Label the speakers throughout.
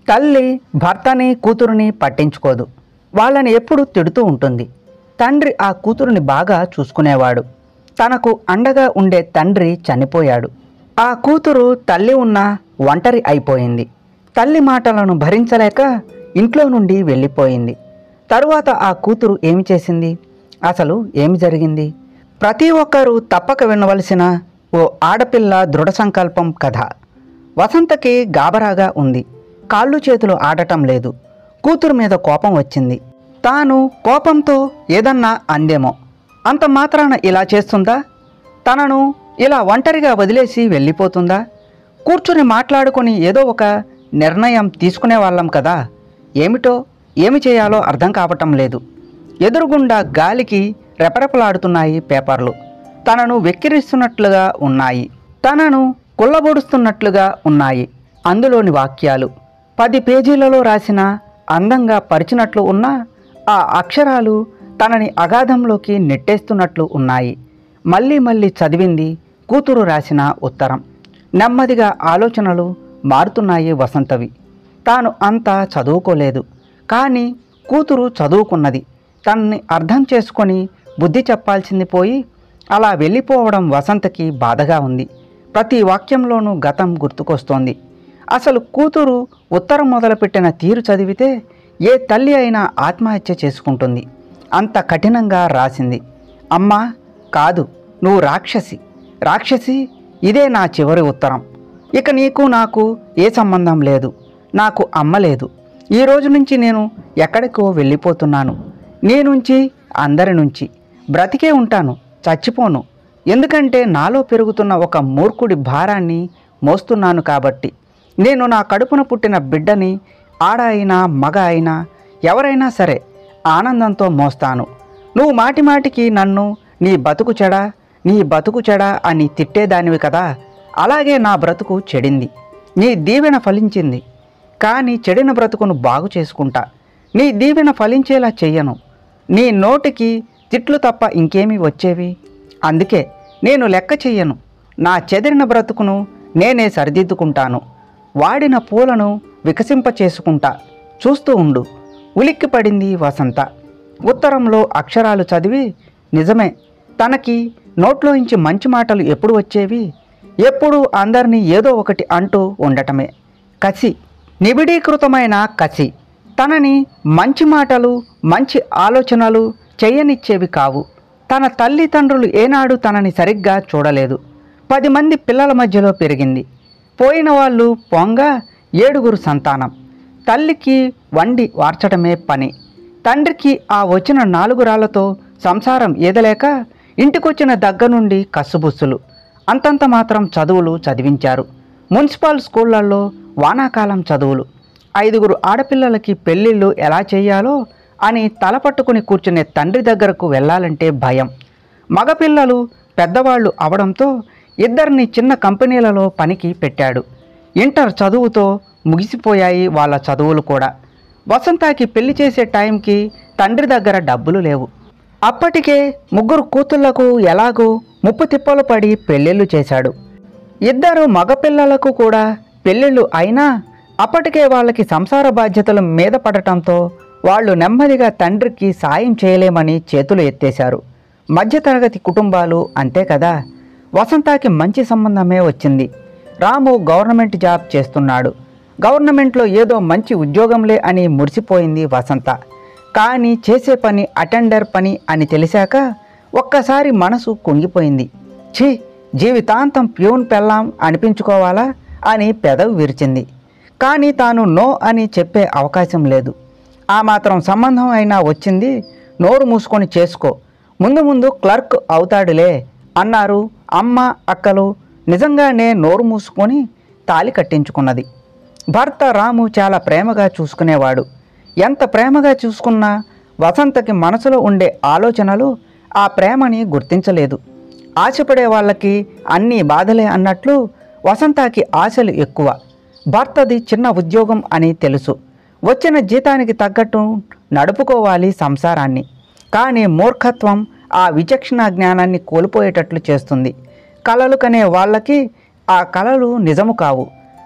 Speaker 1: తల్లి భర్తని కూతురుని పట్టించుకోదు వాళ్ళని ఎప్పుడు తిడుతూ ఉంటుంది తండ్రి ఆ కూతురుని బాగా చూసుకునేవాడు తనకు అండగా ఉండే తండ్రి చనిపోయాడు ఆ కూతురు తల్లి ఉన్న ఒంటరి అయిపోయింది తల్లి మాటలను భరించలేక ఇంట్లో నుండి వెళ్ళిపోయింది తరువాత ఆ కూతురు ఏమి చేసింది అసలు ఏమి జరిగింది ప్రతి ఒక్కరూ తప్పక వినవలసిన ఓ ఆడపిల్ల దృఢ సంకల్పం కథ వసంతకి గాబరాగా ఉంది కాళ్ళు చేతులు ఆడటం లేదు కూతురు మీద కోపం వచ్చింది తాను కోపంతో ఏదన్నా అందేమో అంత మాత్రాన ఇలా చేస్తుందా తనను ఇలా ఒంటరిగా వదిలేసి వెళ్ళిపోతుందా కూర్చుని మాట్లాడుకొని ఏదో ఒక నిర్ణయం తీసుకునే వాళ్ళం కదా ఏమిటో ఏమి చేయాలో అర్థం కావటం లేదు ఎదురుగుండా గాలికి రెపరెపలాడుతున్నాయి పేపర్లు తనను వెక్కిరిస్తున్నట్లుగా ఉన్నాయి తనను కుళ్ళబొడుస్తున్నట్లుగా ఉన్నాయి అందులోని వాక్యాలు పది పేజీలలో రాసిన అందంగా పరిచినట్లు ఉన్న ఆ అక్షరాలు తనని అగాధంలోకి నెట్టేస్తున్నట్లు ఉన్నాయి మళ్ళీ మళ్ళీ చదివింది కూతురు రాసిన ఉత్తరం నెమ్మదిగా ఆలోచనలు మారుతున్నాయి వసంతవి తాను అంతా చదువుకోలేదు కానీ కూతురు చదువుకున్నది తనని అర్థం చేసుకొని బుద్ధి చెప్పాల్సింది పోయి అలా వెళ్ళిపోవడం వసంతకి బాధగా ఉంది ప్రతి వాక్యంలోనూ గతం గుర్తుకొస్తోంది అసలు కూతురు ఉత్తరం మొదలుపెట్టిన తీరు చదివితే ఏ తల్లి అయినా ఆత్మహత్య చేసుకుంటుంది అంత కఠినంగా రాసింది అమ్మా కాదు నువ్వు రాక్షసి రాక్షసి ఇదే నా చివరి ఉత్తరం ఇక నీకు నాకు ఏ సంబంధం లేదు నాకు అమ్మ లేదు ఈ రోజు నుంచి నేను ఎక్కడికో వెళ్ళిపోతున్నాను నీ నుంచి అందరి నుంచి బ్రతికే ఉంటాను చచ్చిపోను ఎందుకంటే నాలో పెరుగుతున్న ఒక మూర్ఖుడి భారాన్ని మోస్తున్నాను కాబట్టి నేను నా కడుపున పుట్టిన బిడ్డని ఆడ అయినా మగ అయినా ఎవరైనా సరే ఆనందంతో మోస్తాను నువ్వు మాటి మాటికి నన్ను నీ బతుకు చెడా నీ బతుకు చెడా అని తిట్టేదానివి కదా అలాగే నా బ్రతుకు చెడింది నీ దీవెన ఫలించింది కానీ చెడిన బ్రతుకును బాగు చేసుకుంటా నీ దీవెన ఫలించేలా చెయ్యను నీ నోటికి తిట్లు తప్ప ఇంకేమీ వచ్చేవి అందుకే నేను లెక్క చెయ్యను నా చెదిరిన బ్రతుకును నేనే సరిదిద్దుకుంటాను వాడిన పూలను వికసింప చేసుకుంటా చూస్తూ ఉండు ఉలిక్కిపడింది వసంత ఉత్తరంలో అక్షరాలు చదివి నిజమే తనకి నోట్లోంచి మంచి మాటలు ఎప్పుడు వచ్చేవి ఎప్పుడు అందరినీ ఏదో ఒకటి అంటూ ఉండటమే కసి నిబిడీకృతమైన కసి తనని మంచి మాటలు మంచి ఆలోచనలు చేయనిచ్చేవి కావు తన తల్లిదండ్రులు ఏనాడు తనని సరిగ్గా చూడలేదు పది మంది పిల్లల మధ్యలో పెరిగింది పోయిన వాళ్ళు పొంగ ఏడుగురు సంతానం తల్లికి వండి వార్చడమే పని తండ్రికి ఆ వచ్చిన నాలుగు రాళ్లతో సంసారం ఈదలేక ఇంటికొచ్చిన దగ్గర నుండి కస్సుబుస్సులు అంతంత మాత్రం చదువులు చదివించారు మున్సిపల్ స్కూళ్ళల్లో వానాకాలం చదువులు ఐదుగురు ఆడపిల్లలకి పెళ్ళిళ్ళు ఎలా చేయాలో అని తలపట్టుకుని కూర్చునే తండ్రి దగ్గరకు వెళ్ళాలంటే భయం మగపిల్లలు పెద్దవాళ్ళు అవడంతో ఇద్దరిని చిన్న కంపెనీలలో పనికి పెట్టాడు ఇంటర్ చదువుతో ముగిసిపోయాయి వాళ్ళ చదువులు కూడా వసంతకి పెళ్లి చేసే టైంకి తండ్రి దగ్గర డబ్బులు లేవు అప్పటికే ముగ్గురు కూతుళ్లకు ఎలాగూ ముప్పు తిప్పలు పడి పెళ్ళిళ్ళు చేశాడు ఇద్దరు మగపిల్లలకు కూడా పెళ్ళిళ్ళు అయినా అప్పటికే వాళ్ళకి సంసార బాధ్యతలు మీద పడటంతో వాళ్ళు నెమ్మదిగా తండ్రికి సాయం చేయలేమని చేతులు ఎత్తేశారు మధ్యతరగతి కుటుంబాలు అంతే కదా వసంతకి మంచి సంబంధమే వచ్చింది రాము గవర్నమెంట్ జాబ్ చేస్తున్నాడు గవర్నమెంట్లో ఏదో మంచి ఉద్యోగంలే అని మురిసిపోయింది వసంత కానీ చేసే పని అటెండర్ పని అని తెలిసాక ఒక్కసారి మనసు కుంగిపోయింది ఛీ జీవితాంతం ప్యూన్ పెళ్ళాం అనిపించుకోవాలా అని పెదవి విరిచింది కానీ తాను నో అని చెప్పే అవకాశం లేదు ఆ మాత్రం సంబంధం అయినా వచ్చింది నోరు మూసుకొని చేసుకో ముందు ముందు క్లర్క్ అవుతాడులే అన్నారు అమ్మ అక్కలు నిజంగానే నోరు మూసుకొని తాలి కట్టించుకున్నది భర్త రాము చాలా ప్రేమగా చూసుకునేవాడు ఎంత ప్రేమగా చూసుకున్నా వసంతకి మనసులో ఉండే ఆలోచనలు ఆ ప్రేమని గుర్తించలేదు ఆశపడే వాళ్ళకి అన్నీ బాధలే అన్నట్లు వసంతకి ఆశలు ఎక్కువ భర్తది చిన్న ఉద్యోగం అని తెలుసు వచ్చిన జీతానికి తగ్గట్టు నడుపుకోవాలి సంసారాన్ని కానీ మూర్ఖత్వం ఆ విచక్షణ జ్ఞానాన్ని కోల్పోయేటట్లు చేస్తుంది కలలు కనే వాళ్ళకి ఆ కలలు నిజము కావు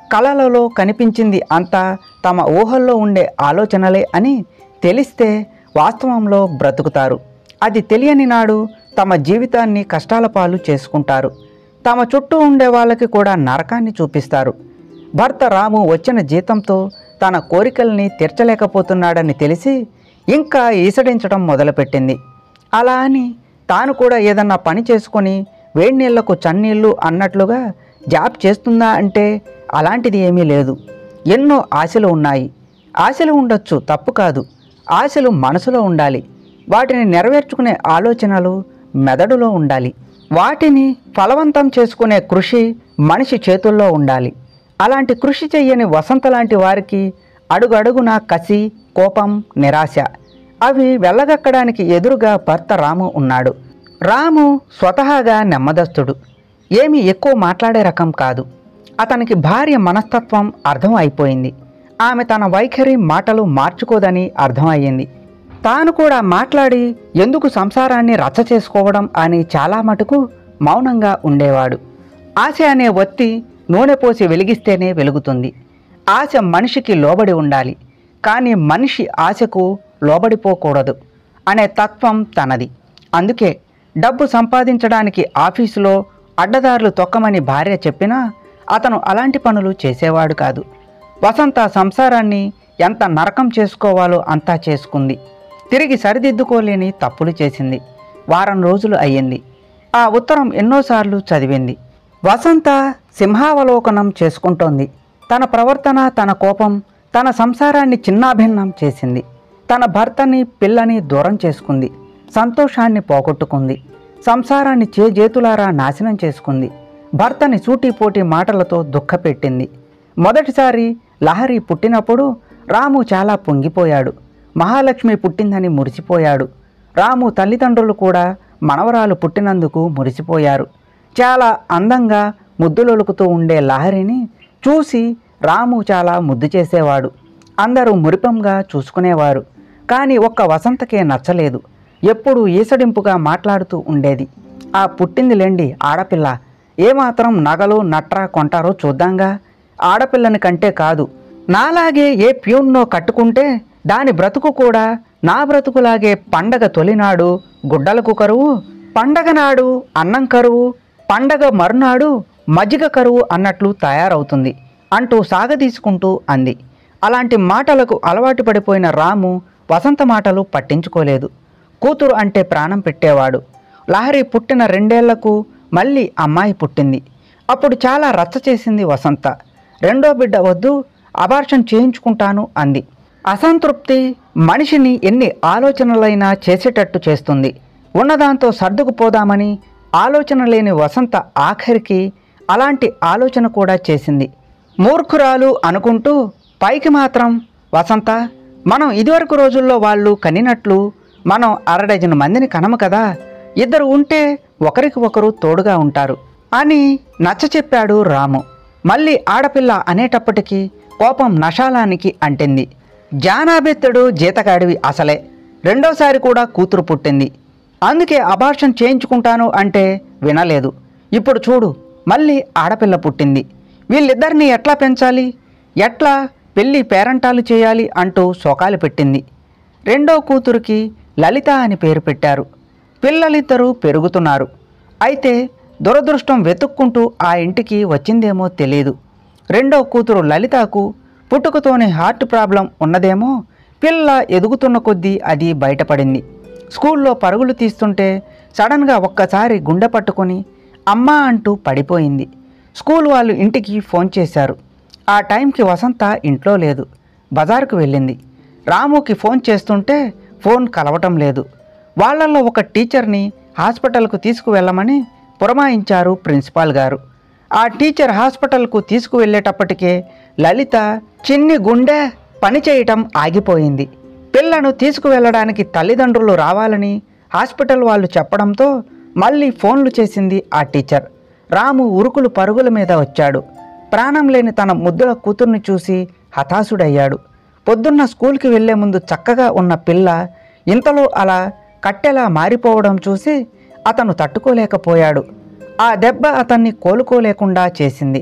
Speaker 1: కళలలో కనిపించింది అంతా తమ ఊహల్లో ఉండే ఆలోచనలే అని తెలిస్తే వాస్తవంలో బ్రతుకుతారు అది తెలియని నాడు తమ జీవితాన్ని కష్టాల పాలు చేసుకుంటారు తమ చుట్టూ ఉండే వాళ్ళకి కూడా నరకాన్ని చూపిస్తారు భర్త రాము వచ్చిన జీతంతో తన కోరికల్ని తీర్చలేకపోతున్నాడని తెలిసి ఇంకా ఈసడించడం మొదలుపెట్టింది అలా అని తాను కూడా ఏదన్నా పని చేసుకొని వేడి నీళ్లకు చన్నీళ్ళు అన్నట్లుగా జాబ్ చేస్తుందా అంటే అలాంటిది ఏమీ లేదు ఎన్నో ఆశలు ఉన్నాయి ఆశలు ఉండొచ్చు తప్పు కాదు ఆశలు మనసులో ఉండాలి వాటిని నెరవేర్చుకునే ఆలోచనలు మెదడులో ఉండాలి వాటిని ఫలవంతం చేసుకునే కృషి మనిషి చేతుల్లో ఉండాలి అలాంటి కృషి చెయ్యని వసంత లాంటి వారికి అడుగడుగున కసి కోపం నిరాశ అవి వెళ్ళగక్కడానికి ఎదురుగా భర్త రాము ఉన్నాడు రాము స్వతహాగా నెమ్మదస్తుడు ఏమీ ఎక్కువ మాట్లాడే రకం కాదు అతనికి భార్య మనస్తత్వం అర్థం అయిపోయింది ఆమె తన వైఖరి మాటలు మార్చుకోదని అర్థమయ్యింది తాను కూడా మాట్లాడి ఎందుకు సంసారాన్ని రచ్చ చేసుకోవడం అని చాలా మటుకు మౌనంగా ఉండేవాడు ఆశ అనే ఒత్తి నూనె పోసి వెలిగిస్తేనే వెలుగుతుంది ఆశ మనిషికి లోబడి ఉండాలి కానీ మనిషి ఆశకు లోబడిపోకూడదు అనే తత్వం తనది అందుకే డబ్బు సంపాదించడానికి ఆఫీసులో అడ్డదారులు తొక్కమని భార్య చెప్పినా అతను అలాంటి పనులు చేసేవాడు కాదు వసంత సంసారాన్ని ఎంత నరకం చేసుకోవాలో అంతా చేసుకుంది తిరిగి సరిదిద్దుకోలేని తప్పులు చేసింది వారం రోజులు అయ్యింది ఆ ఉత్తరం ఎన్నోసార్లు చదివింది వసంత సింహావలోకనం చేసుకుంటోంది తన ప్రవర్తన తన కోపం తన సంసారాన్ని చిన్నాభిన్నం చేసింది తన భర్తని పిల్లని దూరం చేసుకుంది సంతోషాన్ని పోగొట్టుకుంది సంసారాన్ని చేజేతులారా నాశనం చేసుకుంది భర్తని సూటిపోటి మాటలతో దుఃఖపెట్టింది మొదటిసారి లహరి పుట్టినప్పుడు రాము చాలా పొంగిపోయాడు మహాలక్ష్మి పుట్టిందని మురిసిపోయాడు రాము తల్లిదండ్రులు కూడా మనవరాలు పుట్టినందుకు మురిసిపోయారు చాలా అందంగా ముద్దులొలుకుతూ ఉండే లహరిని చూసి రాము చాలా ముద్దు చేసేవాడు అందరూ మురిపంగా చూసుకునేవారు కానీ ఒక్క వసంతకే నచ్చలేదు ఎప్పుడూ ఈసడింపుగా మాట్లాడుతూ ఉండేది ఆ పుట్టిందిలేండి ఆడపిల్ల ఏమాత్రం నగలు నట్రా కొంటారో చూద్దాంగా ఆడపిల్లని కంటే కాదు నాలాగే ఏ ప్యూన్నో కట్టుకుంటే దాని బ్రతుకు కూడా నా బ్రతుకులాగే పండగ తొలినాడు గుడ్డలకు కరువు పండగ నాడు అన్నం కరువు పండగ మరునాడు మజ్జిగ కరువు అన్నట్లు తయారవుతుంది అంటూ సాగదీసుకుంటూ అంది అలాంటి మాటలకు అలవాటు పడిపోయిన రాము వసంత మాటలు పట్టించుకోలేదు కూతురు అంటే ప్రాణం పెట్టేవాడు లహరి పుట్టిన రెండేళ్లకు మళ్ళీ అమ్మాయి పుట్టింది అప్పుడు చాలా రచ్చ చేసింది వసంత రెండో బిడ్డ వద్దు అబార్షన్ చేయించుకుంటాను అంది అసంతృప్తి మనిషిని ఎన్ని ఆలోచనలైనా చేసేటట్టు చేస్తుంది ఉన్నదాంతో సర్దుకుపోదామని ఆలోచన లేని వసంత ఆఖరికి అలాంటి ఆలోచన కూడా చేసింది మూర్ఖురాలు అనుకుంటూ పైకి మాత్రం వసంత మనం ఇదివరకు రోజుల్లో వాళ్ళు కనినట్లు మనం అరడజను మందిని కనము కదా ఇద్దరు ఉంటే ఒకరికి ఒకరు తోడుగా ఉంటారు అని నచ్చ చెప్పాడు రాము మళ్ళీ ఆడపిల్ల అనేటప్పటికీ కోపం నషాలానికి అంటింది జానాబెత్తడు జీతగాడివి అసలే రెండోసారి కూడా కూతురు పుట్టింది అందుకే అబార్షన్ చేయించుకుంటాను అంటే వినలేదు ఇప్పుడు చూడు మళ్ళీ ఆడపిల్ల పుట్టింది వీళ్ళిద్దరిని ఎట్లా పెంచాలి ఎట్లా పెళ్ళి పేరంటాలు చేయాలి అంటూ శోకాలు పెట్టింది రెండో కూతురికి లలిత అని పేరు పెట్టారు పిల్లలిద్దరూ పెరుగుతున్నారు అయితే దురదృష్టం వెతుక్కుంటూ ఆ ఇంటికి వచ్చిందేమో తెలియదు రెండో కూతురు లలితకు పుట్టుకతోనే హార్ట్ ప్రాబ్లం ఉన్నదేమో పిల్ల ఎదుగుతున్న కొద్దీ అది బయటపడింది స్కూల్లో పరుగులు తీస్తుంటే సడన్గా ఒక్కసారి గుండె పట్టుకొని అమ్మా అంటూ పడిపోయింది స్కూల్ వాళ్ళు ఇంటికి ఫోన్ చేశారు ఆ టైంకి వసంత ఇంట్లో లేదు బజారుకు వెళ్ళింది రాముకి ఫోన్ చేస్తుంటే ఫోన్ కలవటం లేదు వాళ్ళల్లో ఒక టీచర్ని హాస్పిటల్కు తీసుకువెళ్ళమని పురమాయించారు ప్రిన్సిపాల్ గారు ఆ టీచర్ హాస్పిటల్కు తీసుకువెళ్ళేటప్పటికే లలిత చిన్ని గుండె పని చేయటం ఆగిపోయింది పిల్లను తీసుకువెళ్ళడానికి తల్లిదండ్రులు రావాలని హాస్పిటల్ వాళ్ళు చెప్పడంతో మళ్ళీ ఫోన్లు చేసింది ఆ టీచర్ రాము ఉరుకులు పరుగుల మీద వచ్చాడు ప్రాణం లేని తన ముద్దుల కూతుర్ని చూసి హతాశుడయ్యాడు పొద్దున్న స్కూల్కి వెళ్లే ముందు చక్కగా ఉన్న పిల్ల ఇంతలో అలా కట్టెలా మారిపోవడం చూసి అతను తట్టుకోలేకపోయాడు ఆ దెబ్బ అతన్ని కోలుకోలేకుండా చేసింది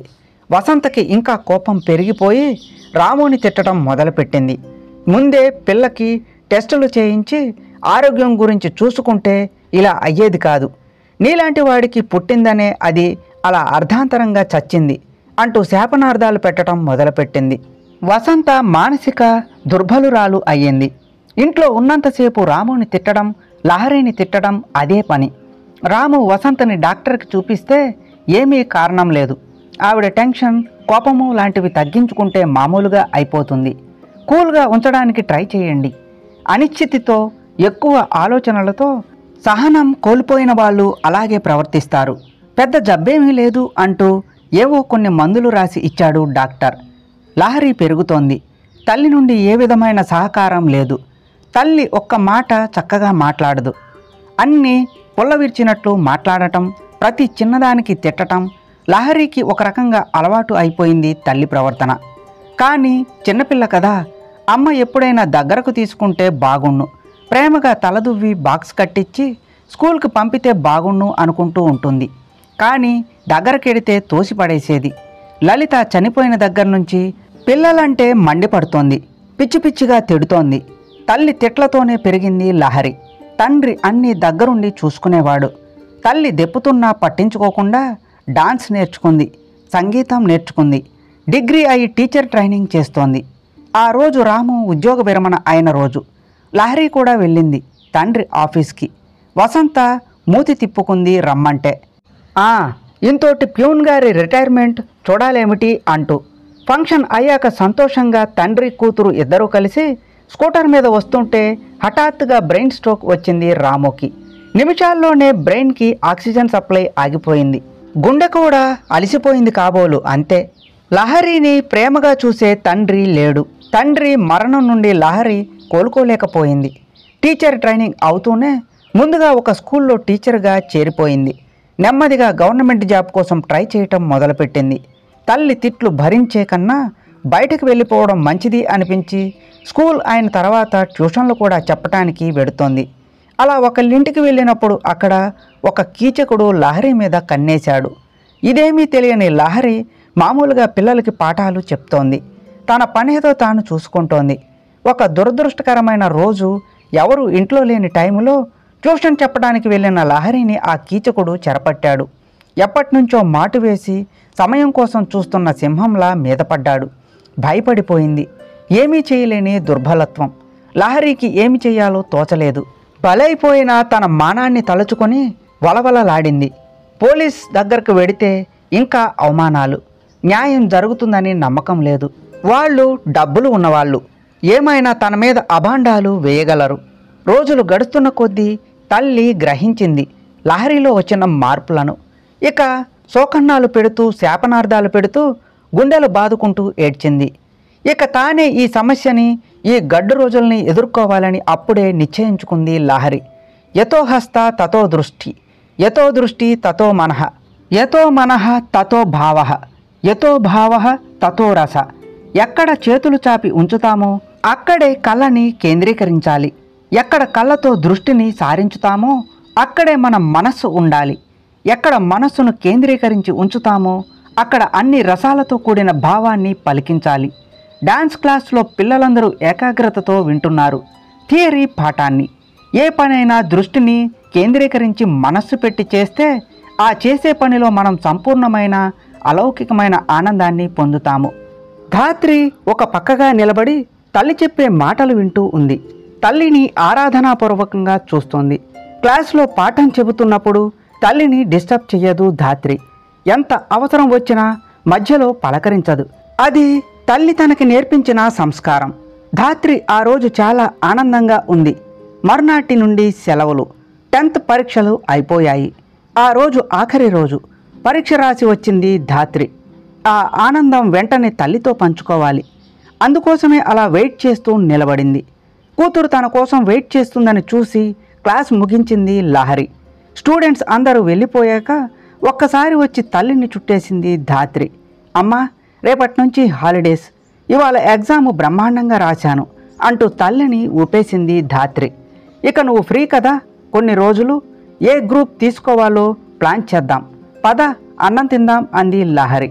Speaker 1: వసంతకి ఇంకా కోపం పెరిగిపోయి రాముని తిట్టడం మొదలుపెట్టింది ముందే పిల్లకి టెస్టులు చేయించి ఆరోగ్యం గురించి చూసుకుంటే ఇలా అయ్యేది కాదు నీలాంటి వాడికి పుట్టిందనే అది అలా అర్ధాంతరంగా చచ్చింది అంటూ శాపనార్థాలు పెట్టడం మొదలుపెట్టింది వసంత మానసిక దుర్బలురాలు అయ్యింది ఇంట్లో ఉన్నంతసేపు రాముని తిట్టడం లహరిని తిట్టడం అదే పని రాము వసంతని డాక్టర్కి చూపిస్తే ఏమీ కారణం లేదు ఆవిడ టెన్షన్ కోపము లాంటివి తగ్గించుకుంటే మామూలుగా అయిపోతుంది కూల్గా ఉంచడానికి ట్రై చేయండి అనిశ్చితితో ఎక్కువ ఆలోచనలతో సహనం కోల్పోయిన వాళ్ళు అలాగే ప్రవర్తిస్తారు పెద్ద జబ్బేమీ లేదు అంటూ ఏవో కొన్ని మందులు రాసి ఇచ్చాడు డాక్టర్ లహరి పెరుగుతోంది తల్లి నుండి ఏ విధమైన సహకారం లేదు తల్లి ఒక్క మాట చక్కగా మాట్లాడదు అన్నీ పుల్లవిర్చినట్లు మాట్లాడటం ప్రతి చిన్నదానికి తిట్టటం లహరికి ఒక రకంగా అలవాటు అయిపోయింది తల్లి ప్రవర్తన కానీ చిన్నపిల్ల కదా అమ్మ ఎప్పుడైనా దగ్గరకు తీసుకుంటే బాగుండు ప్రేమగా తలదువ్వి బాక్స్ కట్టించి స్కూల్కి పంపితే బాగుండు అనుకుంటూ ఉంటుంది కానీ దగ్గరకెడితే తోసిపడేసేది లలిత చనిపోయిన దగ్గర నుంచి పిల్లలంటే మండిపడుతోంది పిచ్చి పిచ్చిగా తిడుతోంది తల్లి తిట్లతోనే పెరిగింది లహరి తండ్రి అన్నీ దగ్గరుండి చూసుకునేవాడు తల్లి దెప్పుతున్నా పట్టించుకోకుండా డాన్స్ నేర్చుకుంది సంగీతం నేర్చుకుంది డిగ్రీ అయి టీచర్ ట్రైనింగ్ చేస్తోంది ఆ రోజు రాము ఉద్యోగ విరమణ అయిన రోజు లహరి కూడా వెళ్ళింది తండ్రి ఆఫీస్కి వసంత మూతి తిప్పుకుంది రమ్మంటే ఆ ఇంతోటి ప్యూన్ గారి రిటైర్మెంట్ చూడాలేమిటి అంటూ ఫంక్షన్ అయ్యాక సంతోషంగా తండ్రి కూతురు ఇద్దరూ కలిసి స్కూటర్ మీద వస్తుంటే హఠాత్తుగా బ్రెయిన్ స్ట్రోక్ వచ్చింది రాముకి నిమిషాల్లోనే బ్రెయిన్కి ఆక్సిజన్ సప్లై ఆగిపోయింది గుండె కూడా అలసిపోయింది కాబోలు అంతే లహరిని ప్రేమగా చూసే తండ్రి లేడు తండ్రి మరణం నుండి లహరి కోలుకోలేకపోయింది టీచర్ ట్రైనింగ్ అవుతూనే ముందుగా ఒక స్కూల్లో టీచర్గా చేరిపోయింది నెమ్మదిగా గవర్నమెంట్ జాబ్ కోసం ట్రై చేయటం మొదలుపెట్టింది తల్లి తిట్లు భరించే కన్నా బయటకు వెళ్ళిపోవడం మంచిది అనిపించి స్కూల్ అయిన తర్వాత ట్యూషన్లు కూడా చెప్పటానికి వెడుతోంది అలా ఒకళ్ళింటికి వెళ్ళినప్పుడు అక్కడ ఒక కీచకుడు లహరి మీద కన్నేశాడు ఇదేమీ తెలియని లహరి మామూలుగా పిల్లలకి పాఠాలు చెప్తోంది తన పనేదో తాను చూసుకుంటోంది ఒక దురదృష్టకరమైన రోజు ఎవరు ఇంట్లో లేని టైంలో ట్యూషన్ చెప్పడానికి వెళ్ళిన లహరిని ఆ కీచకుడు చెరపట్టాడు ఎప్పటినుంచో మాటు వేసి సమయం కోసం చూస్తున్న సింహంలా మీద పడ్డాడు భయపడిపోయింది ఏమీ చేయలేని దుర్బలత్వం లహరికి ఏమి చేయాలో తోచలేదు బలైపోయిన తన మానాన్ని తలుచుకొని వలవలలాడింది పోలీస్ దగ్గరకు వెడితే ఇంకా అవమానాలు న్యాయం జరుగుతుందని నమ్మకం లేదు వాళ్ళు డబ్బులు ఉన్నవాళ్ళు ఏమైనా తన మీద అభాండాలు వేయగలరు రోజులు గడుస్తున్న కొద్దీ తల్లి గ్రహించింది లహరిలో వచ్చిన మార్పులను ఇక శోకన్నాలు పెడుతూ శాపనార్థాలు పెడుతూ గుండెలు బాదుకుంటూ ఏడ్చింది ఇక తానే ఈ సమస్యని ఈ గడ్డు రోజుల్ని ఎదుర్కోవాలని అప్పుడే నిశ్చయించుకుంది లహరి యతో హస్త తతో దృష్టి యతో దృష్టి తతో మనః యతో మనః తతో భావ యతో భావ తతో రస ఎక్కడ చేతులు చాపి ఉంచుతామో అక్కడే కళ్ళని కేంద్రీకరించాలి ఎక్కడ కళ్ళతో దృష్టిని సారించుతామో అక్కడే మన మనస్సు ఉండాలి ఎక్కడ మనస్సును కేంద్రీకరించి ఉంచుతామో అక్కడ అన్ని రసాలతో కూడిన భావాన్ని పలికించాలి డాన్స్ క్లాస్లో పిల్లలందరూ ఏకాగ్రతతో వింటున్నారు థియరీ పాఠాన్ని ఏ పనైనా దృష్టిని కేంద్రీకరించి మనస్సు పెట్టి చేస్తే ఆ చేసే పనిలో మనం సంపూర్ణమైన అలౌకికమైన ఆనందాన్ని పొందుతాము ధాత్రి ఒక పక్కగా నిలబడి తల్లి చెప్పే మాటలు వింటూ ఉంది తల్లిని ఆరాధనాపూర్వకంగా చూస్తోంది క్లాస్లో పాఠం చెబుతున్నప్పుడు తల్లిని డిస్టర్బ్ చెయ్యదు ధాత్రి ఎంత అవసరం వచ్చినా మధ్యలో పలకరించదు అది తల్లి తనకి నేర్పించిన సంస్కారం ధాత్రి ఆ రోజు చాలా ఆనందంగా ఉంది మర్నాటి నుండి సెలవులు టెన్త్ పరీక్షలు అయిపోయాయి ఆ రోజు ఆఖరి రోజు పరీక్ష రాసి వచ్చింది ధాత్రి ఆ ఆనందం వెంటనే తల్లితో పంచుకోవాలి అందుకోసమే అలా వెయిట్ చేస్తూ నిలబడింది కూతురు తన కోసం వెయిట్ చేస్తుందని చూసి క్లాస్ ముగించింది లహరి స్టూడెంట్స్ అందరూ వెళ్ళిపోయాక ఒక్కసారి వచ్చి తల్లిని చుట్టేసింది ధాత్రి అమ్మా రేపటి నుంచి హాలిడేస్ ఇవాళ ఎగ్జామ్ బ్రహ్మాండంగా రాశాను అంటూ తల్లిని ఊపేసింది ధాత్రి ఇక నువ్వు ఫ్రీ కదా కొన్ని రోజులు ఏ గ్రూప్ తీసుకోవాలో ప్లాన్ చేద్దాం పద అన్నం తిందాం అంది లహరి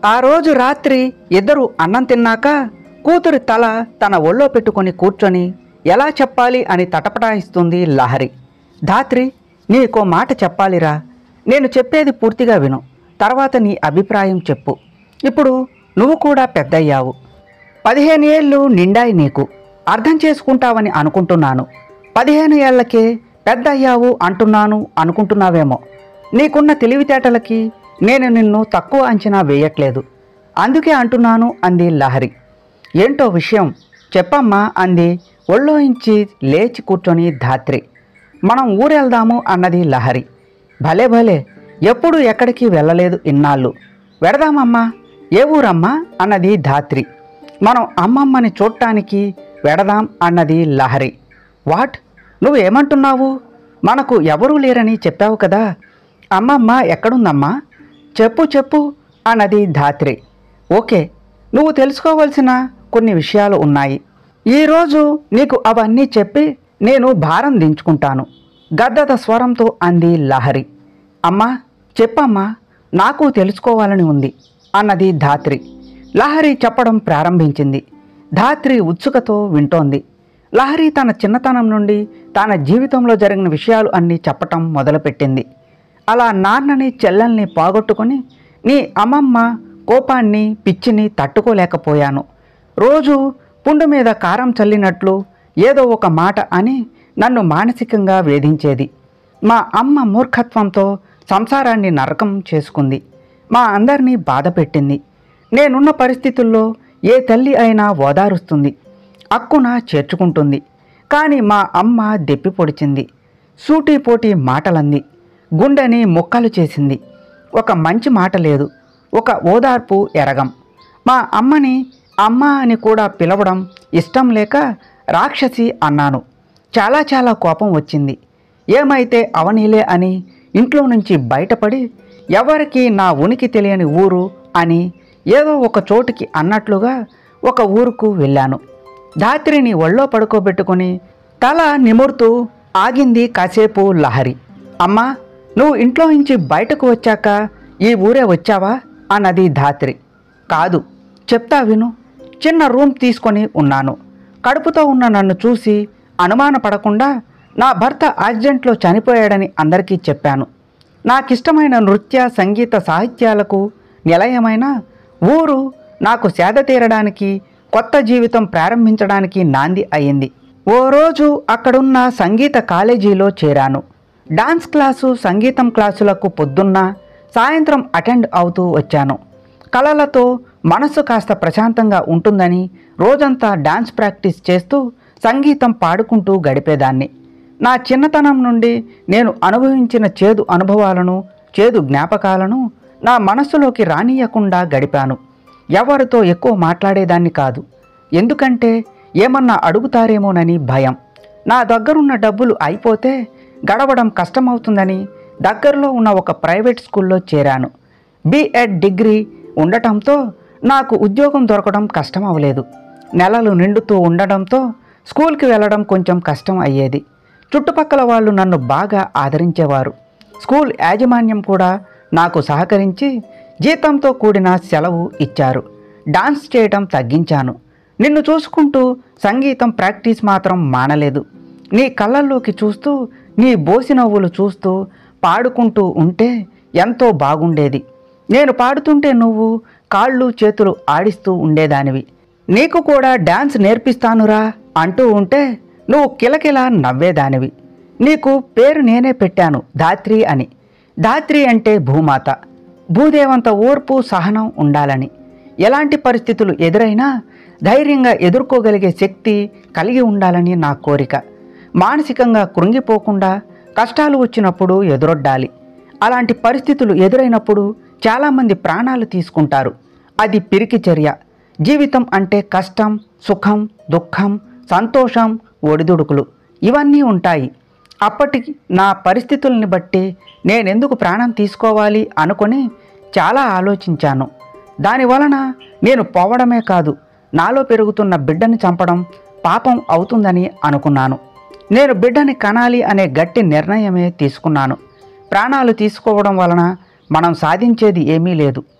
Speaker 1: ఆ రోజు రాత్రి ఇద్దరు అన్నం తిన్నాక కూతురి తల తన ఒళ్ళో పెట్టుకొని కూర్చొని ఎలా చెప్పాలి అని తటపటాయిస్తుంది లహరి ధాత్రి నీకో మాట చెప్పాలిరా నేను చెప్పేది పూర్తిగా విను తర్వాత నీ అభిప్రాయం చెప్పు ఇప్పుడు నువ్వు కూడా పెద్దయ్యావు పదిహేను ఏళ్ళు నిండాయి నీకు అర్థం చేసుకుంటావని అనుకుంటున్నాను పదిహేను ఏళ్లకే పెద్ద అయ్యావు అంటున్నాను అనుకుంటున్నావేమో నీకున్న తెలివితేటలకి నేను నిన్ను తక్కువ అంచనా వేయట్లేదు అందుకే అంటున్నాను అంది లహరి ఏంటో విషయం చెప్పమ్మా అంది ఒళ్ళోంచి లేచి కూర్చొని ధాత్రి మనం ఊరెళ్దాము అన్నది లహరి భలే భలే ఎప్పుడు ఎక్కడికి వెళ్ళలేదు ఇన్నాళ్ళు వెడదామమ్మా ఏ ఊరమ్మా అన్నది ధాత్రి మనం అమ్మమ్మని చూడటానికి వెడదాం అన్నది లహరి వాట్ నువ్వు ఏమంటున్నావు మనకు ఎవరూ లేరని చెప్పావు కదా అమ్మమ్మ ఎక్కడుందమ్మా చెప్పు చెప్పు అన్నది ధాత్రి ఓకే నువ్వు తెలుసుకోవాల్సిన కొన్ని విషయాలు ఉన్నాయి ఈరోజు నీకు అవన్నీ చెప్పి నేను భారం దించుకుంటాను గద్దద స్వరంతో అంది లహరి అమ్మా చెప్పమ్మా నాకు తెలుసుకోవాలని ఉంది అన్నది ధాత్రి లహరి చెప్పడం ప్రారంభించింది ధాత్రి ఉత్సుకతో వింటోంది లహరి తన చిన్నతనం నుండి తన జీవితంలో జరిగిన విషయాలు అన్నీ చెప్పటం మొదలుపెట్టింది అలా నాన్నని చెల్లెల్ని పోగొట్టుకొని నీ అమ్మమ్మ కోపాన్ని పిచ్చిని తట్టుకోలేకపోయాను రోజు పుండు మీద కారం చల్లినట్లు ఏదో ఒక మాట అని నన్ను మానసికంగా వేధించేది మా అమ్మ మూర్ఖత్వంతో సంసారాన్ని నరకం చేసుకుంది మా అందరినీ బాధ పెట్టింది నేనున్న పరిస్థితుల్లో ఏ తల్లి అయినా ఓదారుస్తుంది అక్కున చేర్చుకుంటుంది కానీ మా అమ్మ దెప్పి పొడిచింది సూటిపోటి మాటలంది గుండెని ముక్కలు చేసింది ఒక మంచి మాట లేదు ఒక ఓదార్పు ఎరగం మా అమ్మని అమ్మ అని కూడా పిలవడం ఇష్టం లేక రాక్షసి అన్నాను చాలా చాలా కోపం వచ్చింది ఏమైతే అవనీలే అని ఇంట్లో నుంచి బయటపడి ఎవరికి నా ఉనికి తెలియని ఊరు అని ఏదో ఒక చోటుకి అన్నట్లుగా ఒక ఊరుకు వెళ్ళాను ధాత్రిని ఒళ్ళో పడుకోబెట్టుకొని తల నిమురుతూ ఆగింది కాసేపు లహరి అమ్మా నువ్వు ఇంట్లో నుంచి బయటకు వచ్చాక ఈ ఊరే వచ్చావా అన్నది ధాత్రి కాదు చెప్తా విను చిన్న రూమ్ తీసుకొని ఉన్నాను కడుపుతో ఉన్న నన్ను చూసి అనుమానపడకుండా నా భర్త యాక్సిడెంట్లో చనిపోయాడని అందరికీ చెప్పాను నాకిష్టమైన నృత్య సంగీత సాహిత్యాలకు నిలయమైన ఊరు నాకు సేద తీరడానికి కొత్త జీవితం ప్రారంభించడానికి నాంది అయింది ఓ రోజు అక్కడున్న సంగీత కాలేజీలో చేరాను డాన్స్ క్లాసు సంగీతం క్లాసులకు పొద్దున్న సాయంత్రం అటెండ్ అవుతూ వచ్చాను కళలతో మనసు కాస్త ప్రశాంతంగా ఉంటుందని రోజంతా డాన్స్ ప్రాక్టీస్ చేస్తూ సంగీతం పాడుకుంటూ గడిపేదాన్ని నా చిన్నతనం నుండి నేను అనుభవించిన చేదు అనుభవాలను చేదు జ్ఞాపకాలను నా మనస్సులోకి రానియకుండా గడిపాను ఎవరితో ఎక్కువ మాట్లాడేదాన్ని కాదు ఎందుకంటే ఏమన్నా అడుగుతారేమోనని భయం నా దగ్గరున్న డబ్బులు అయిపోతే గడవడం కష్టమవుతుందని దగ్గరలో ఉన్న ఒక ప్రైవేట్ స్కూల్లో చేరాను బిఎడ్ డిగ్రీ ఉండటంతో నాకు ఉద్యోగం దొరకడం కష్టం అవ్వలేదు నెలలు నిండుతూ ఉండడంతో స్కూల్కి వెళ్ళడం కొంచెం కష్టం అయ్యేది చుట్టుపక్కల వాళ్ళు నన్ను బాగా ఆదరించేవారు స్కూల్ యాజమాన్యం కూడా నాకు సహకరించి జీతంతో కూడిన సెలవు ఇచ్చారు డాన్స్ చేయడం తగ్గించాను నిన్ను చూసుకుంటూ సంగీతం ప్రాక్టీస్ మాత్రం మానలేదు నీ కళ్ళల్లోకి చూస్తూ నీ బోసి నవ్వులు చూస్తూ పాడుకుంటూ ఉంటే ఎంతో బాగుండేది నేను పాడుతుంటే నువ్వు కాళ్ళు చేతులు ఆడిస్తూ ఉండేదానివి నీకు కూడా డాన్స్ నేర్పిస్తానురా అంటూ ఉంటే నువ్వు కిలకిల నవ్వేదానివి నీకు పేరు నేనే పెట్టాను ధాత్రి అని ధాత్రి అంటే భూమాత భూదేవంత ఓర్పు సహనం ఉండాలని ఎలాంటి పరిస్థితులు ఎదురైనా ధైర్యంగా ఎదుర్కోగలిగే శక్తి కలిగి ఉండాలని నా కోరిక మానసికంగా కృంగిపోకుండా కష్టాలు వచ్చినప్పుడు ఎదురొడ్డాలి అలాంటి పరిస్థితులు ఎదురైనప్పుడు చాలామంది ప్రాణాలు తీసుకుంటారు అది పిరికి చర్య జీవితం అంటే కష్టం సుఖం దుఃఖం సంతోషం ఒడిదుడుకులు ఇవన్నీ ఉంటాయి అప్పటికి నా పరిస్థితుల్ని బట్టి నేనెందుకు ప్రాణం తీసుకోవాలి అనుకొని చాలా ఆలోచించాను దానివలన నేను పోవడమే కాదు నాలో పెరుగుతున్న బిడ్డని చంపడం పాపం అవుతుందని అనుకున్నాను నేను బిడ్డని కనాలి అనే గట్టి నిర్ణయమే తీసుకున్నాను ప్రాణాలు తీసుకోవడం వలన మనం సాధించేది ఏమీ లేదు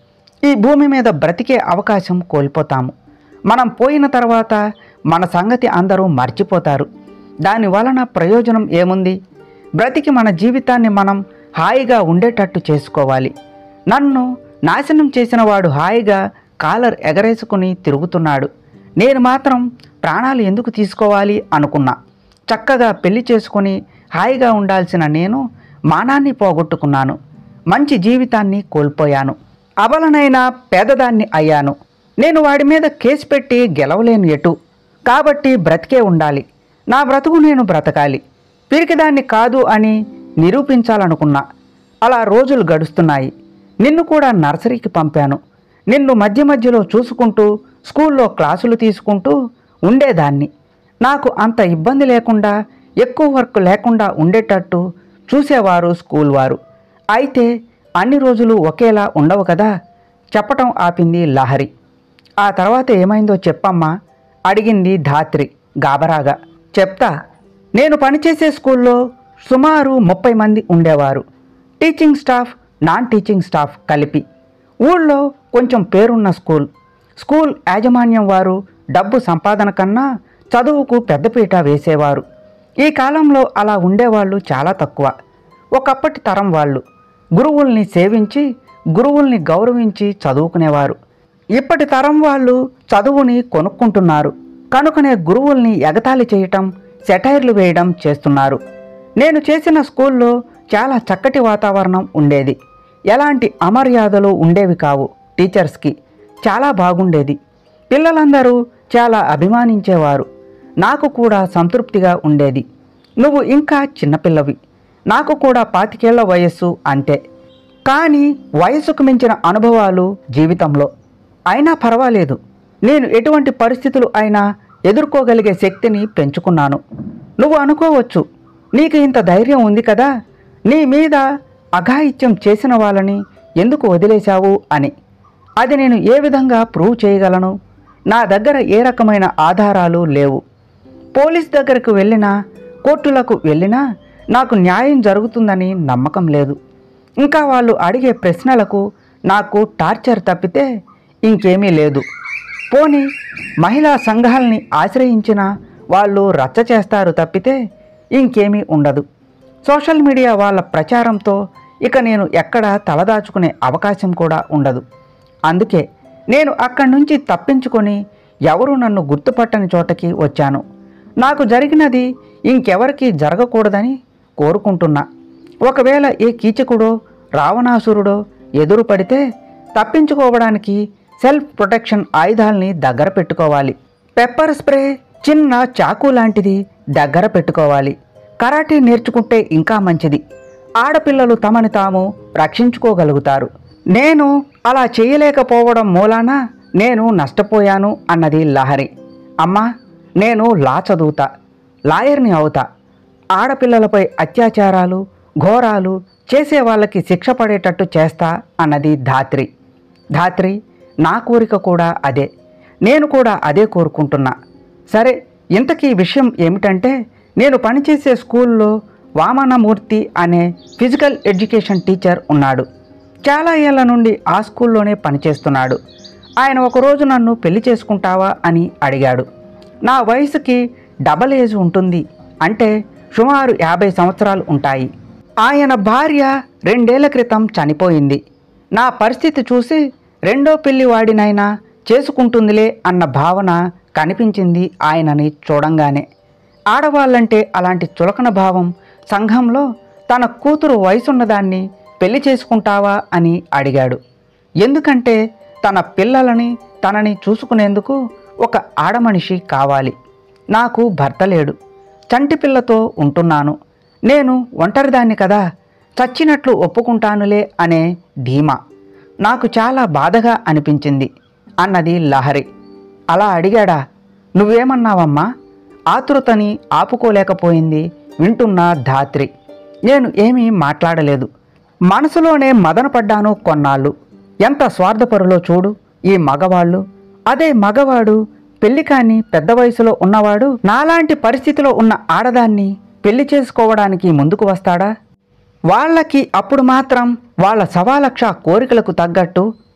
Speaker 1: ఈ భూమి మీద బ్రతికే అవకాశం కోల్పోతాము మనం పోయిన తర్వాత మన సంగతి అందరూ మర్చిపోతారు దాని వలన ప్రయోజనం ఏముంది బ్రతికి మన జీవితాన్ని మనం హాయిగా ఉండేటట్టు చేసుకోవాలి నన్ను నాశనం చేసిన వాడు హాయిగా కాలర్ ఎగరేసుకుని తిరుగుతున్నాడు నేను మాత్రం ప్రాణాలు ఎందుకు తీసుకోవాలి అనుకున్నా చక్కగా పెళ్లి చేసుకొని హాయిగా ఉండాల్సిన నేను మానాన్ని పోగొట్టుకున్నాను మంచి జీవితాన్ని కోల్పోయాను అబలనైనా పేదదాన్ని అయ్యాను నేను వాడి మీద కేసు పెట్టి గెలవలేను ఎటు కాబట్టి బ్రతికే ఉండాలి నా బ్రతుకు నేను బ్రతకాలి పిరికిదాన్ని కాదు అని నిరూపించాలనుకున్నా అలా రోజులు గడుస్తున్నాయి నిన్ను కూడా నర్సరీకి పంపాను నిన్ను మధ్య మధ్యలో చూసుకుంటూ స్కూల్లో క్లాసులు తీసుకుంటూ ఉండేదాన్ని నాకు అంత ఇబ్బంది లేకుండా ఎక్కువ వర్క్ లేకుండా ఉండేటట్టు చూసేవారు స్కూల్ వారు అయితే అన్ని రోజులు ఒకేలా ఉండవు కదా చెప్పటం ఆపింది లహరి ఆ తర్వాత ఏమైందో చెప్పమ్మా అడిగింది ధాత్రి గాబరాగా చెప్తా నేను పనిచేసే స్కూల్లో సుమారు ముప్పై మంది ఉండేవారు teaching staff non teaching staff కలిపి ఊళ్ళో కొంచెం పేరున్న స్కూల్ స్కూల్ యాజమాన్యం వారు డబ్బు సంపాదన కన్నా చదువుకు పెద్దపీట వేసేవారు ఈ కాలంలో అలా ఉండేవాళ్ళు చాలా తక్కువ ఒకప్పటి తరం వాళ్ళు గురువుల్ని సేవించి గురువుల్ని గౌరవించి చదువుకునేవారు ఇప్పటి తరం వాళ్ళు చదువుని కొనుక్కుంటున్నారు కనుకనే గురువుల్ని ఎగతాళి చేయటం సెటైర్లు వేయడం చేస్తున్నారు నేను చేసిన స్కూల్లో చాలా చక్కటి వాతావరణం ఉండేది ఎలాంటి అమర్యాదలు ఉండేవి కావు టీచర్స్కి చాలా బాగుండేది పిల్లలందరూ చాలా అభిమానించేవారు నాకు కూడా సంతృప్తిగా ఉండేది నువ్వు ఇంకా చిన్నపిల్లవి నాకు కూడా పాతికేళ్ల వయస్సు అంతే కానీ వయసుకు మించిన అనుభవాలు జీవితంలో అయినా పర్వాలేదు నేను ఎటువంటి పరిస్థితులు అయినా ఎదుర్కోగలిగే శక్తిని పెంచుకున్నాను నువ్వు అనుకోవచ్చు నీకు ఇంత ధైర్యం ఉంది కదా నీ మీద అఘాయిత్యం చేసిన వాళ్ళని ఎందుకు వదిలేశావు అని అది నేను ఏ విధంగా ప్రూవ్ చేయగలను నా దగ్గర ఏ రకమైన ఆధారాలు లేవు పోలీస్ దగ్గరకు వెళ్ళినా కోర్టులకు వెళ్ళినా నాకు న్యాయం జరుగుతుందని నమ్మకం లేదు ఇంకా వాళ్ళు అడిగే ప్రశ్నలకు నాకు టార్చర్ తప్పితే ఇంకేమీ లేదు పోని మహిళా సంఘాలని ఆశ్రయించిన వాళ్ళు రచ్చ చేస్తారు తప్పితే ఇంకేమీ ఉండదు సోషల్ మీడియా వాళ్ళ ప్రచారంతో ఇక నేను ఎక్కడ తలదాచుకునే అవకాశం కూడా ఉండదు అందుకే నేను అక్కడి నుంచి తప్పించుకొని ఎవరు నన్ను గుర్తుపట్టని చోటకి వచ్చాను నాకు జరిగినది ఇంకెవరికి జరగకూడదని కోరుకుంటున్నా ఒకవేళ ఏ కీచకుడో రావణాసురుడో ఎదురు పడితే తప్పించుకోవడానికి సెల్ఫ్ ప్రొటెక్షన్ ఆయుధాల్ని దగ్గర పెట్టుకోవాలి పెప్పర్ స్ప్రే చిన్న చాకు లాంటిది దగ్గర పెట్టుకోవాలి కరాటే నేర్చుకుంటే ఇంకా మంచిది ఆడపిల్లలు తమని తాము రక్షించుకోగలుగుతారు నేను అలా చేయలేకపోవడం మూలాన నేను నష్టపోయాను అన్నది లహరి అమ్మా నేను లా చదువుతా లాయర్ని అవుతా ఆడపిల్లలపై అత్యాచారాలు ఘోరాలు చేసే వాళ్ళకి శిక్ష పడేటట్టు చేస్తా అన్నది ధాత్రి ధాత్రి నా కోరిక కూడా అదే నేను కూడా అదే కోరుకుంటున్నా సరే ఇంతకీ విషయం ఏమిటంటే నేను పనిచేసే స్కూల్లో వామనమూర్తి అనే ఫిజికల్ ఎడ్యుకేషన్ టీచర్ ఉన్నాడు చాలా ఏళ్ల నుండి ఆ స్కూల్లోనే పనిచేస్తున్నాడు ఆయన ఒకరోజు నన్ను పెళ్లి చేసుకుంటావా అని అడిగాడు నా వయసుకి డబల్ ఏజ్ ఉంటుంది అంటే సుమారు యాభై సంవత్సరాలు ఉంటాయి ఆయన భార్య రెండేళ్ల క్రితం చనిపోయింది నా పరిస్థితి చూసి రెండో పెళ్లి వాడినైనా చేసుకుంటుందిలే అన్న భావన కనిపించింది ఆయనని చూడంగానే ఆడవాళ్ళంటే అలాంటి చులకన భావం సంఘంలో తన కూతురు వయసున్నదాన్ని పెళ్లి చేసుకుంటావా అని అడిగాడు ఎందుకంటే తన పిల్లలని తనని చూసుకునేందుకు ఒక ఆడమనిషి కావాలి నాకు భర్త లేడు చంటి పిల్లతో ఉంటున్నాను నేను ఒంటరిదాన్ని కదా చచ్చినట్లు ఒప్పుకుంటానులే అనే ధీమా నాకు చాలా బాధగా అనిపించింది అన్నది లహరి అలా అడిగాడా నువ్వేమన్నావమ్మా ఆతృతని ఆపుకోలేకపోయింది వింటున్న ధాత్రి నేను ఏమీ మాట్లాడలేదు మనసులోనే మదనపడ్డాను కొన్నాళ్ళు ఎంత స్వార్థపరులో చూడు ఈ మగవాళ్ళు అదే మగవాడు పెళ్లి కాని పెద్ద వయసులో ఉన్నవాడు నాలాంటి పరిస్థితిలో ఉన్న ఆడదాన్ని పెళ్లి చేసుకోవడానికి ముందుకు వస్తాడా వాళ్ళకి అప్పుడు మాత్రం వాళ్ళ సవాలక్ష కోరికలకు తగ్గట్టు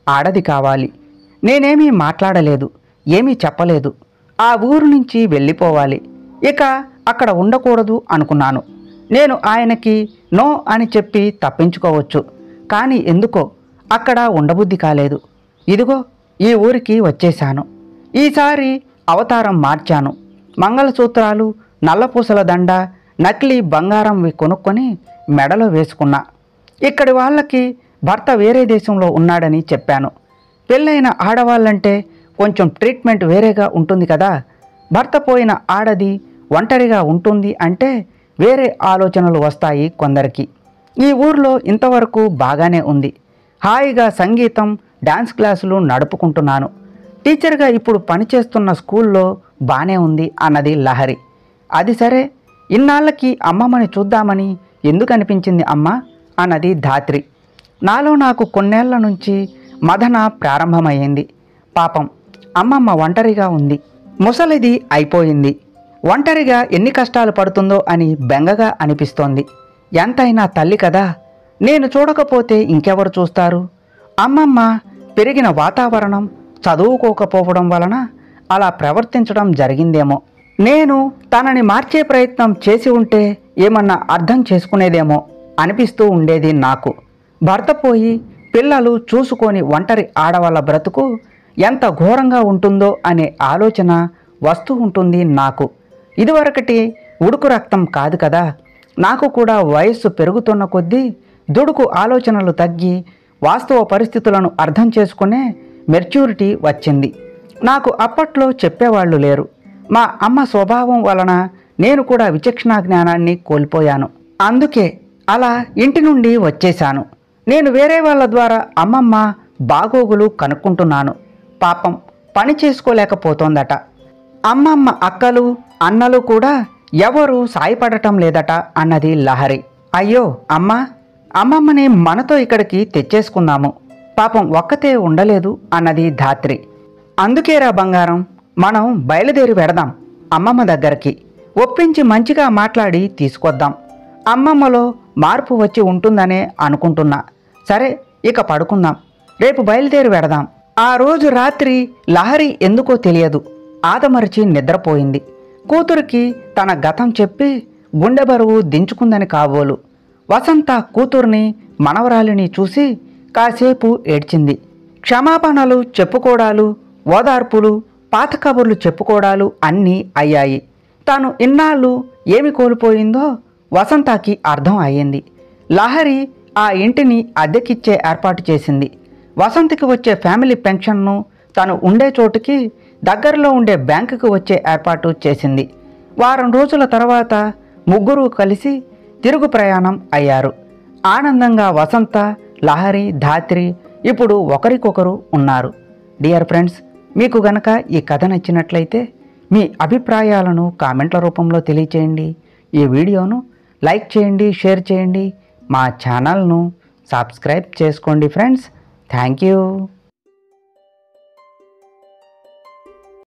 Speaker 1: ఆడది కావాలి నేనేమీ మాట్లాడలేదు ఏమీ చెప్పలేదు ఆ ఊరు నుంచి వెళ్ళిపోవాలి ఇక అక్కడ ఉండకూడదు అనుకున్నాను నేను ఆయనకి నో అని చెప్పి తప్పించుకోవచ్చు కానీ ఎందుకో అక్కడ ఉండబుద్ధి కాలేదు ఇదిగో ఈ ఊరికి వచ్చేశాను ఈసారి అవతారం మార్చాను మంగళసూత్రాలు నల్లపూసల దండ నకిలీ బంగారంవి కొనుక్కొని మెడలో వేసుకున్నా ఇక్కడి వాళ్ళకి భర్త వేరే దేశంలో ఉన్నాడని చెప్పాను పెళ్ళైన ఆడవాళ్ళంటే కొంచెం ట్రీట్మెంట్ వేరేగా ఉంటుంది కదా భర్త పోయిన ఆడది ఒంటరిగా ఉంటుంది అంటే వేరే ఆలోచనలు వస్తాయి కొందరికి ఈ ఊర్లో ఇంతవరకు బాగానే ఉంది హాయిగా సంగీతం డాన్స్ క్లాసులు నడుపుకుంటున్నాను టీచర్గా ఇప్పుడు పనిచేస్తున్న స్కూల్లో బానే ఉంది అన్నది లహరి అది సరే ఇన్నాళ్ళకి అమ్మమ్మని చూద్దామని ఎందుకు అనిపించింది అమ్మ అన్నది ధాత్రి నాలో నాకు కొన్నేళ్ల నుంచి మదన ప్రారంభమైంది పాపం అమ్మమ్మ ఒంటరిగా ఉంది ముసలిది అయిపోయింది ఒంటరిగా ఎన్ని కష్టాలు పడుతుందో అని బెంగగా అనిపిస్తోంది ఎంతైనా తల్లి కదా నేను చూడకపోతే ఇంకెవరు చూస్తారు అమ్మమ్మ పెరిగిన వాతావరణం చదువుకోకపోవడం వలన అలా ప్రవర్తించడం జరిగిందేమో నేను తనని మార్చే ప్రయత్నం చేసి ఉంటే ఏమన్నా అర్థం చేసుకునేదేమో అనిపిస్తూ ఉండేది నాకు భర్త పోయి పిల్లలు చూసుకొని ఒంటరి ఆడవాళ్ళ బ్రతుకు ఎంత ఘోరంగా ఉంటుందో అనే ఆలోచన వస్తూ ఉంటుంది నాకు ఇదివరకటి ఉడుకు రక్తం కాదు కదా నాకు కూడా వయస్సు పెరుగుతున్న కొద్దీ దుడుకు ఆలోచనలు తగ్గి వాస్తవ పరిస్థితులను అర్థం చేసుకునే మెచ్యూరిటీ వచ్చింది నాకు అప్పట్లో చెప్పేవాళ్ళు లేరు మా అమ్మ స్వభావం వలన నేను కూడా విచక్షణ జ్ఞానాన్ని కోల్పోయాను అందుకే అలా ఇంటి నుండి వచ్చేశాను నేను వేరే వాళ్ళ ద్వారా అమ్మమ్మ బాగోగులు కనుక్కుంటున్నాను పాపం పని చేసుకోలేకపోతోందట అమ్మమ్మ అక్కలు అన్నలు కూడా ఎవరు సాయపడటం లేదట అన్నది లహరి అయ్యో అమ్మా అమ్మమ్మని మనతో ఇక్కడికి తెచ్చేసుకుందాము పాపం ఒక్కతే ఉండలేదు అన్నది ధాత్రి అందుకేరా బంగారం మనం బయలుదేరి వెడదాం అమ్మమ్మ దగ్గరికి ఒప్పించి మంచిగా మాట్లాడి తీసుకొద్దాం అమ్మమ్మలో మార్పు వచ్చి ఉంటుందనే అనుకుంటున్నా సరే ఇక పడుకుందాం రేపు బయలుదేరి వెడదాం ఆ రోజు రాత్రి లహరి ఎందుకో తెలియదు ఆదమరిచి నిద్రపోయింది కూతురికి తన గతం చెప్పి గుండె బరువు దించుకుందని కాబోలు వసంత కూతుర్ని మనవరాలిని చూసి కాసేపు ఏడ్చింది క్షమాపణలు చెప్పుకోవడాలు ఓదార్పులు పాత కబుర్లు చెప్పుకోవడాలు అన్నీ అయ్యాయి తాను ఇన్నాళ్ళు ఏమి కోల్పోయిందో వసంతకి అర్థం అయ్యింది లహరి ఆ ఇంటిని అద్దెకిచ్చే ఏర్పాటు చేసింది వసంతకి వచ్చే ఫ్యామిలీ పెన్షన్ను తను ఉండే చోటుకి దగ్గరలో ఉండే బ్యాంకుకు వచ్చే ఏర్పాటు చేసింది వారం రోజుల తర్వాత ముగ్గురు కలిసి తిరుగు ప్రయాణం అయ్యారు ఆనందంగా వసంత లహరి ధాత్రి ఇప్పుడు ఒకరికొకరు ఉన్నారు డియర్ ఫ్రెండ్స్ మీకు గనక ఈ కథ నచ్చినట్లయితే మీ అభిప్రాయాలను కామెంట్ల రూపంలో తెలియచేయండి ఈ వీడియోను లైక్ చేయండి షేర్ చేయండి మా ఛానల్ను సబ్స్క్రైబ్ చేసుకోండి ఫ్రెండ్స్ థ్యాంక్ యూ